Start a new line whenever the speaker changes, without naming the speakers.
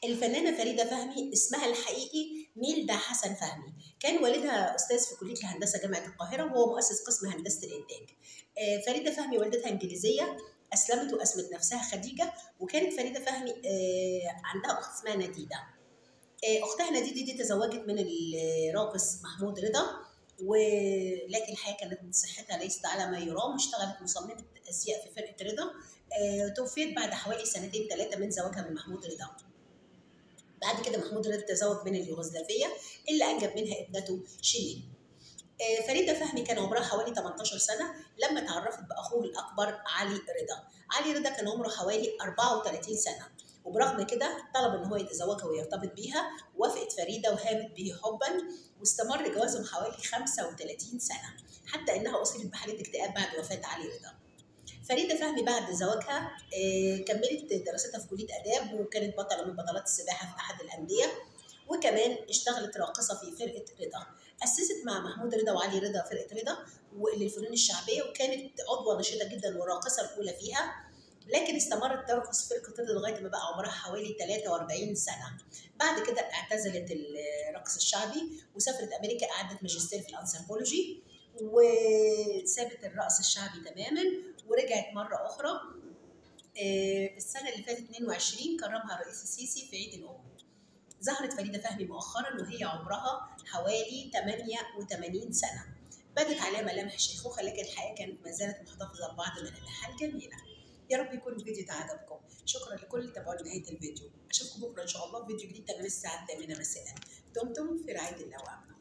الفنانة فريدة فهمي اسمها الحقيقي ميلدا حسن فهمي كان والدها أستاذ في كلية الهندسة جامعة القاهرة وهو مؤسس قسم هندسة الإنتاج آه، فريدة فهمي والدتها إنجليزية أسلمت وأسمت نفسها خديجة وكانت فريدة فهمي آه، عندها أخت اسمها نديدة آه، أختها نديدة دي تزوجت من الراقص محمود رضا ولكن الحقيقه كانت صحتها ليست على ما يرام واشتغلت مصممه ازياء في فرقه رضا آه، توفيت بعد حوالي سنتين ثلاثه من زواجها من محمود رضا بعد كده محمود رضا تزوج من اليوغوسلافيه اللي انجب منها ابنته شيرين آه، فريده فهمي كان عمرها حوالي 18 سنه لما تعرفت باخوه الاكبر علي رضا علي رضا كان عمره حوالي 34 سنه وبرغم كده طلب ان هو يتزوجها ويرتبط بيها وافقت فريده وهامت به حبا واستمر جوازهم حوالي 35 سنه حتى انها اصيبت بحاله اكتئاب بعد وفاه علي رضا فريده فهمي بعد زواجها آه، كملت دراستها في كليه اداب وكانت بطله من بطلات السباحه في احد الانديه وكمان اشتغلت راقصه في فرقه رضا اسست مع محمود رضا وعلي رضا فرقه رضا للفنون الشعبيه وكانت عضوه نشيطه جدا والراقصه الاولى فيها لكن استمرت ترقص فرقة رضا لغاية ما بقى عمرها حوالي 43 سنة بعد كده اعتزلت الرقص الشعبي وسافرت أمريكا أعدت ماجستير في الأنثروبولوجي وسابت الرقص الشعبي تماما ورجعت مرة أخرى آه، السنة اللي فاتت 22 كرمها الرئيس السيسي في عيد الأم ظهرت فريدة فهمي مؤخرا وهي عمرها حوالي 88 سنة بدت عليها ملامح الشيخوخة لكن الحقيقة كانت ما زالت محتفظة ببعض ملامحها الجميلة يا رب يكون الفيديو ده عجبكم شكرا لكل اللي تابعوا لنهايه الفيديو اشوفكم بكره ان شاء الله في فيديو جديد تمام الساعه الثامنه مساء دمتم في رعايه الله وامنه